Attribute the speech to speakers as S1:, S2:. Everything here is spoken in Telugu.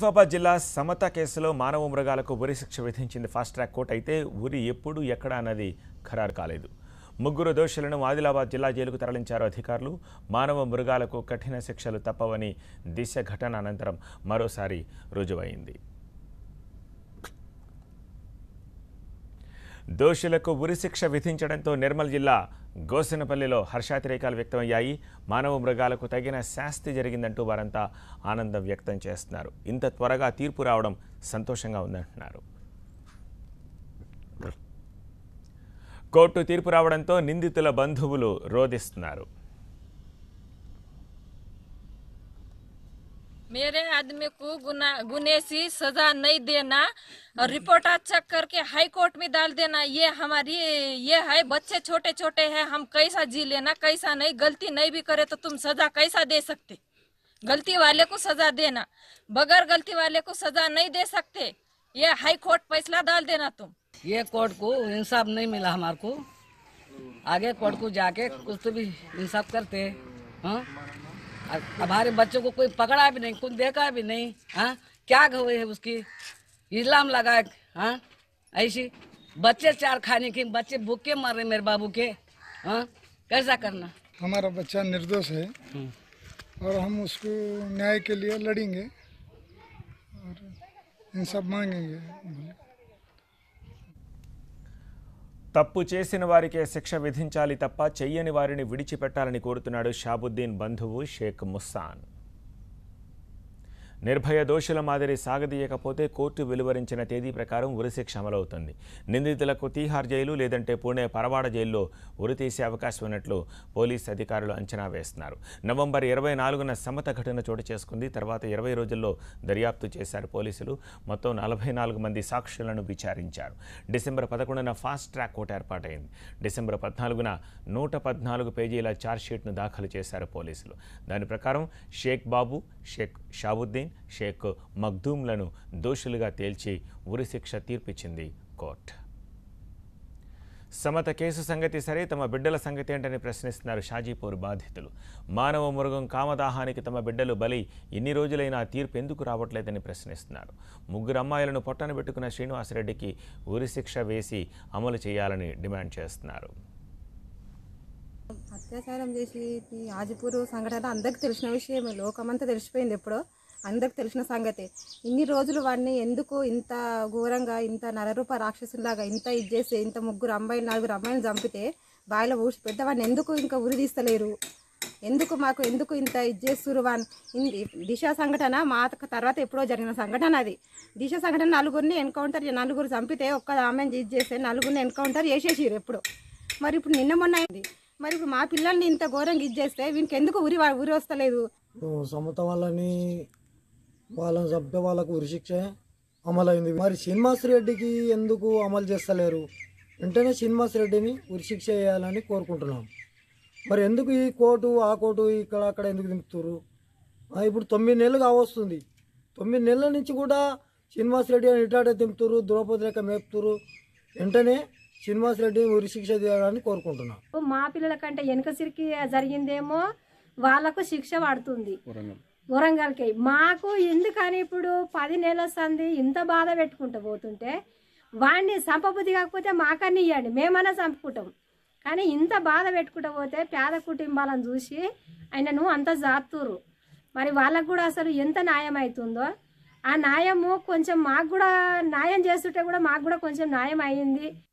S1: ఆసిఫాబాద్ జిల్లా సమత కేసులో మానవ మృగాలకు ఉరి శిక్ష విధించింది ఫాస్ట్ ట్రాక్ కోర్టు అయితే ఉరి ఎప్పుడు ఎక్కడ అన్నది ఖరారు కాలేదు ముగ్గురు దోషులను ఆదిలాబాద్ జిల్లా జైలుకు తరలించారు అధికారులు మానవ మృగాలకు కఠిన శిక్షలు తప్పవని దిశ ఘటన అనంతరం మరోసారి రుజువైంది దోషులకు ఉరిశిక్ష విధించడంతో నిర్మల్ జిల్లా గోసెనపల్లిలో హర్షాతిరేకాలు వ్యక్తమయ్యాయి మానవ మృగాలకు తగిన శాస్తి జరిగిందంటూ వారంతా ఆనందం వ్యక్తం చేస్తున్నారు ఇంత త్వరగా తీర్పు రావడం సంతోషంగా ఉందంటున్నారు కోర్టు తీర్పు రావడంతో నిందితుల బంధువులు రోధిస్తున్నారు
S2: मेरे आदमी को गुना गुने से सजा नहीं देना और रिपोर्ट चेक करके हाई कोर्ट में डाल देना ये हमारी ये है बच्चे छोटे छोटे हैं हम कैसा जी लेना कैसा नहीं गलती नहीं भी करे तो तुम सजा कैसा दे सकते गलती वाले को सजा देना बगैर गलती वाले को सजा नहीं दे सकते ये हाई कोर्ट फैसला डाल देना तुम
S3: ये कोर्ट को इंसाफ नहीं मिला हमारे को आगे कोर्ट को जाके कुछ तो भी इंसाफ करते हाँ अब हमारे बच्चों को कोई पकड़ा भी नहीं कुछ देखा भी नहीं हाँ क्या हुए है उसकी इस्लाम लगा है, हाँ ऐसी बच्चे चार खाने के बच्चे भूखे मर रहे मेरे बाबू के हाँ कैसा करना
S4: हमारा बच्चा निर्दोष है और हम उसको न्याय के लिए लड़ेंगे और इंसाफ मांगेंगे
S1: తప్పు చేసిన వారికే శిక్ష విధించాలి తప్ప చెయ్యని వారిని విడిచిపెట్టాలని కోరుతున్నాడు షాబుద్దీన్ బంధువు షేక్ ముస్సాన్ నిర్భయ దోషుల మాదిరి సాగదీయకపోతే కోర్టు వెలువరించిన తేదీ ప్రకారం ఉరిశిక్ష అమలవుతుంది నిందితులకు తీహార్ జైలు లేదంటే పూణే పరవాడ జైల్లో ఉరి తీసే అవకాశం ఉన్నట్లు పోలీస్ అధికారులు అంచనా వేస్తున్నారు నవంబర్ ఇరవై నాలుగున సమత ఘటన చోటు చేసుకుంది తర్వాత ఇరవై రోజుల్లో దర్యాప్తు చేశారు పోలీసులు మొత్తం నలభై నాలుగు మంది సాక్షులను విచారించారు డిసెంబర్ పదకొండున ఫాస్ట్ ట్రాక్ కోర్టు ఏర్పాటైంది డిసెంబర్ పద్నాలుగున నూట పద్నాలుగు పేజీల ఛార్జ్షీట్ను దాఖలు చేశారు పోలీసులు దాని ప్రకారం షేక్ బాబు షేక్ షాబుద్దీన్ షేక్ మగ్దూమ్లను దోషులుగా తేల్చి ఉరిశిక్ష తీర్పిచ్చింది కోర్టు సమత కేసు సంగతి సరే తమ బిడ్డల సంగతి ఏంటని ప్రశ్నిస్తున్నారు షాజీపూర్ బాధితులు మానవ మృగం కామదాహానికి తమ బిడ్డలు బలి ఇన్ని రోజులైనా ఆ తీర్పు ఎందుకు రావట్లేదని ప్రశ్నిస్తున్నారు ముగ్గురు అమ్మాయిలను పొట్టన పెట్టుకున్న శ్రీనివాసరెడ్డికి ఉరిశిక్ష వేసి అమలు చేయాలని డిమాండ్ చేస్తున్నారు
S5: అత్యాచారం చేసి ఈ ఆజిపూర్ సంఘటన అందరికి తెలిసిన విషయమే లోకమంతా తెలిసిపోయింది ఎప్పుడో అందరికి తెలిసిన సంగతే ఇన్ని రోజులు వాడిని ఎందుకు ఇంత ఘోరంగా ఇంత నరరూప రాక్షసులాగా ఇంత ఇది చేసి ఇంత ముగ్గురు అమ్మాయిలు నలుగురు అమ్మాయిలు చంపితే బావిలో ఊసి పెద్దవాడిని ఎందుకు ఇంకా ఉరి తీస్తలేరు ఎందుకు మాకు ఎందుకు ఇంత ఇది చేస్తురు వాన్ ఇన్- దిశ సంఘటన మా తర్వాత ఎప్పుడో జరిగిన సంఘటన అది దిశ సంఘటన నలుగురిని ఎన్కౌంటర్ నలుగురు చంపితే ఒక్క ఆమెను ఇది చేస్తే నలుగురిని ఎన్కౌంటర్ చేసేసిరు ఎప్పుడు మరి ఇప్పుడు నిన్న మొన్న అయింది మరి ఇప్పుడు మా పిల్లల్ని ఇంత ఘోరంగా ఇది చేస్తే వీనికి ఎందుకు ఉరి వా- ఉరి వస్తలేదు
S6: సమత వాళ్ళని వాళ్ళని చంపే వాళ్ళకు ఉరిశిక్ష అమలైంది మరి శ్రీనివాస్ రెడ్డికి ఎందుకు అమలు చేస్తలేరు వెంటనే శ్రీనివాస్ రెడ్డిని ఉరిశిక్ష చేయాలని కోరుకుంటున్నాం మరి ఎందుకు ఈ కోర్టు ఆ కోర్టు ఇక్కడ అక్కడ ఎందుకు దింపుతున్నారు ఆ, ఇప్పుడు తొమ్మిది నెలలు కావస్తుంది తొమ్మిది నెలల నుంచి కూడా శ్రీనివాస్ రెడ్డి అని ఇటాటే దింపుతురు ద్రౌపది రేఖ మేపుతురు వెంటనే శ్రీనివాస్ రెడ్డిని ఉరిశిక్ష చేయాలని కోరుకుంటున్నాం
S7: మా పిల్లల కంటే వెనక సిరికి జరిగిందేమో వాళ్ళకు శిక్ష పడుతుంది వరంగల్కి మాకు ఎందుకని ఇప్పుడు పది నెలలు వస్తుంది ఇంత బాధ పెట్టుకుంటూ పోతుంటే వాడిని సంపబుద్ధి కాకపోతే మాకన్నీ ఇవ్వండి మేమన్నా చంపుకుంటాం కానీ ఇంత బాధ పెట్టుకుంటూ పోతే పేద కుటుంబాలను చూసి ఆయనను అంత జాతురు మరి వాళ్ళకు కూడా అసలు ఎంత న్యాయం అవుతుందో ఆ న్యాయము కొంచెం మాకు కూడా న్యాయం చేస్తుంటే కూడా మాకు కూడా కొంచెం న్యాయం అయ్యింది